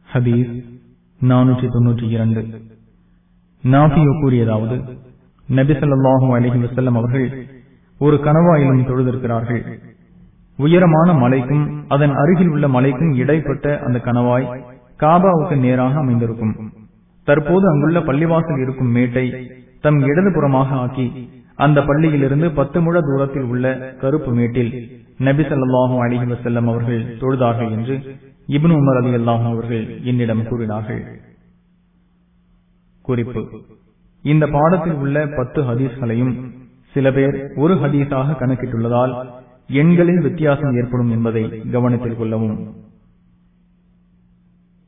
ஹதீஸ் நானூற்றி தொன்னூற்றி இரண்டு நாபியோ கூறியதாவது நபிசல்லாஹு அலஹி வசல்லம் அவர்கள் ஒரு கணவாயிலும் தொழுதிருக்கிறார்கள் உயரமான மலைக்கும் அதன் அருகில் உள்ள மலைக்கும் இடைப்பட்ட அந்த கணவாய் காபாவுக்கு நேராக அமைந்திருக்கும் தற்போது அங்குள்ள பள்ளிவாசல் இருக்கும் மேட்டை தம் இடதுபுறமாக ஆக்கி அந்த பள்ளியிலிருந்து பத்து முழ தூரத்தில் உள்ள கருப்பு மேட்டில் நபி சொல்லாஹு அலிஹி வசல்லம் அவர்கள் தொழுதார்கள் என்று இப்னு உமர் அலி அல்லாஹும் அவர்கள் என்னிடம் கூறினார்கள் குறிப்பு இந்த பாடத்தில் உள்ள பத்து ஹதீஸ்களையும் சில பேர் ஒரு ஹதீஸாக கணக்கிட்டுள்ளதால் எண்களில் வித்தியாசம் ஏற்படும் என்பதை கவனத்தில் கொள்ளவும்